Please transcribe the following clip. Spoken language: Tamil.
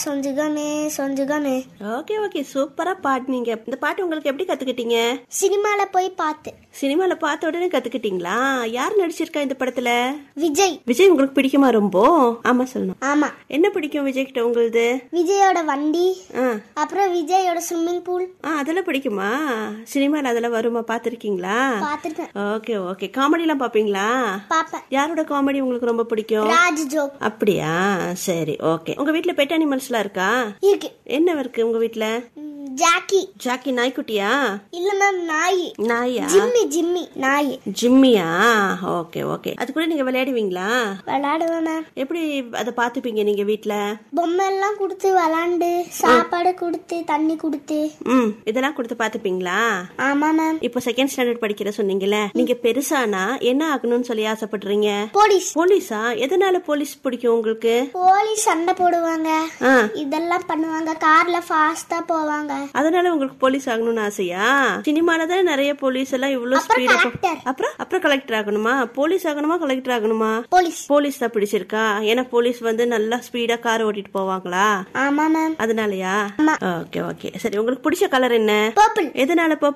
சொஞ்சுகமே சொஞ்சுகமே ஓகே ஓகே சூப்பரா பாடுனீங்க இந்த பாட்டு உங்களுக்கு எப்படி கத்துக்கிட்டீங்க சினிமால போய் பார்த்து சினிமால பார்த்த உடனே கத்துக்கிட்டீங்களா யார் நடிச்சிருக்கா இந்த படத்துல விஜய் விஜய் உங்களுக்கு பிடிக்குமா ரொம்ப ஆமா சொல்லணும் ஆமா என்ன பிடிக்கும் விஜய் கிட்ட உங்களுது விஜயோட வண்டி ஆ அப்புறம் விஜயோட ஸ்விம்மிங் பூல் ஆ அதெல்லாம் பிடிக்குமா சினிமால அதெல்லாம் வருமா பாத்திருக்கீங்களா பார்த்துருக்கேன் ஓகே ஓகே காமெடி எல்லாம் பாப்பீங்களா பாப்பேன் யாரோட காமெடி உங்களுக்கு ரொம்ப பிடிக்கும் ராஜ் ஜோக் அப்படியா சரி ஓகே உங்க வீட்ல பெட் அனிமல்ஸ்லாம் இருக்கா இருக்கு என்ன இருக்கு உங்க வீட்ல ம், ஜாக்கி ஜாக்கி நாய்க்குட்டியா இல்ல மேம் நாய் நாயா ஜிம்மி ஜிம்மி நாய் ஜிம்மியா ஓகே ஓகே அது கூட நீங்க விளையாடுவீங்களா விளையாடுவேன் மேம் எப்படி அதை பாத்துப்பீங்க நீங்க வீட்ல பொம்மை எல்லாம் கொடுத்து விளாண்டு சாப்பாடு கொடுத்து தண்ணி கொடுத்து ம் இதெல்லாம் கொடுத்து பாத்துப்பீங்களா ஆமா மேம் இப்போ செகண்ட் ஸ்டாண்டர்ட் படிக்கிற சொன்னீங்கல்ல நீங்க பெருசானா என்ன ஆகணும்னு சொல்லி ஆசைப்படுறீங்க போலீஸ் போலீஸா எதனால போலீஸ் பிடிக்கும் உங்களுக்கு போலீஸ் சண்டை போடுவாங்க ஆ இதெல்லாம் பண்ணுவாங்க கார்ல ஃபாஸ்டா போவாங்க அதனால உங்களுக்கு போலீஸ் ஆகணும்னு ஆசையா சினிமால தான் நிறைய போலீஸ் எல்லாம் இவ்வளவு அப்புறம் ஸ்பீடா collector. அப்புறம் அப்புறம் கலெக்டர் ஆகணுமா போலீஸ் ஆகணுமா கலெக்டர் ஆகணுமா போலீஸ் போலீஸ் தான் பிடிச்சிருக்கா ஏன்னா போலீஸ் வந்து நல்லா ஸ்பீடா கார் ஓட்டிட்டு போவாங்களா ஆமா மேம் அதனாலயா ஆமா. ஓகே ஓகே சரி உங்களுக்கு பிடிச்ச கலர் என்ன பர்பிள் எதனால